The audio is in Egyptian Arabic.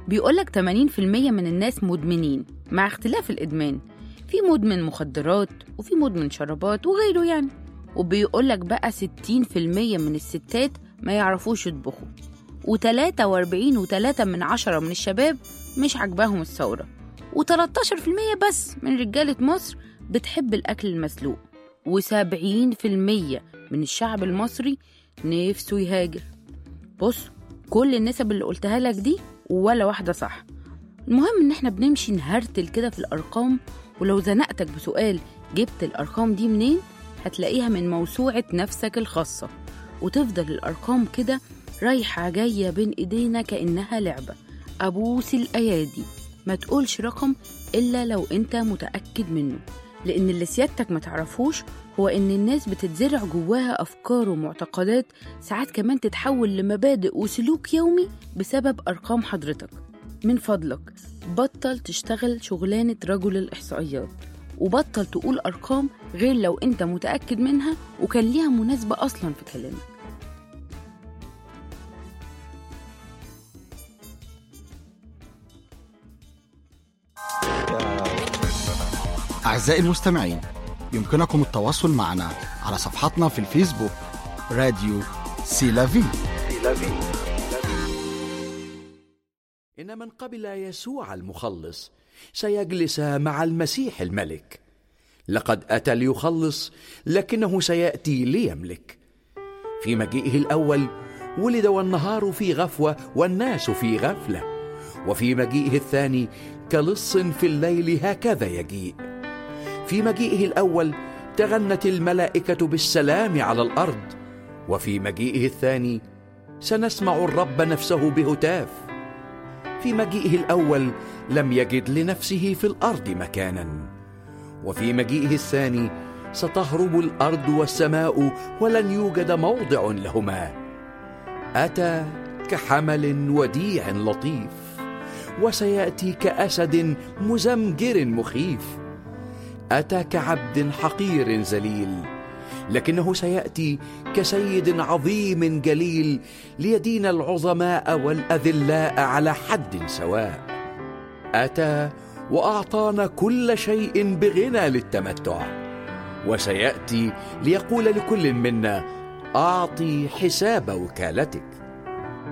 بيقولك 80% من الناس مدمنين مع اختلاف الإدمان في مدمن مخدرات وفي مدمن شرابات وغيره يعني وبيقولك بقى 60% من الستات ما يعرفوش يطبخوا و43 و3 من عشرة من الشباب مش عاجباهم الثورة و13% بس من رجالة مصر بتحب الأكل المسلوق و70% من الشعب المصري نفسه يهاجر بص كل النسب اللي قلتها لك دي ولا واحدة صح المهم إن إحنا بنمشي نهرتل كده في الأرقام ولو زنقتك بسؤال جبت الأرقام دي منين هتلاقيها من موسوعة نفسك الخاصة وتفضل الأرقام كده رايحة جاية بين إيدينا كأنها لعبة أبوس الأيادي ما تقولش رقم إلا لو أنت متأكد منه لأن اللي سيادتك ما تعرفوش هو إن الناس بتتزرع جواها أفكار ومعتقدات ساعات كمان تتحول لمبادئ وسلوك يومي بسبب أرقام حضرتك من فضلك بطل تشتغل شغلانة رجل الإحصائيات وبطل تقول أرقام غير لو أنت متأكد منها وكان ليها مناسبة أصلا في كلامك أعزائي المستمعين يمكنكم التواصل معنا على صفحتنا في الفيسبوك راديو سيلافي إن من قبل يسوع المخلص سيجلس مع المسيح الملك لقد أتى ليخلص لكنه سيأتي ليملك في مجيئه الأول ولد والنهار في غفوة والناس في غفلة وفي مجيئه الثاني كلص في الليل هكذا يجيء في مجيئه الأول تغنت الملائكة بالسلام على الأرض وفي مجيئه الثاني سنسمع الرب نفسه بهتاف في مجيئه الاول لم يجد لنفسه في الارض مكانا وفي مجيئه الثاني ستهرب الارض والسماء ولن يوجد موضع لهما اتى كحمل وديع لطيف وسياتي كاسد مزمجر مخيف اتى كعبد حقير ذليل لكنه سياتي كسيد عظيم جليل ليدين العظماء والاذلاء على حد سواء اتى واعطانا كل شيء بغنى للتمتع وسياتي ليقول لكل منا اعطي حساب وكالتك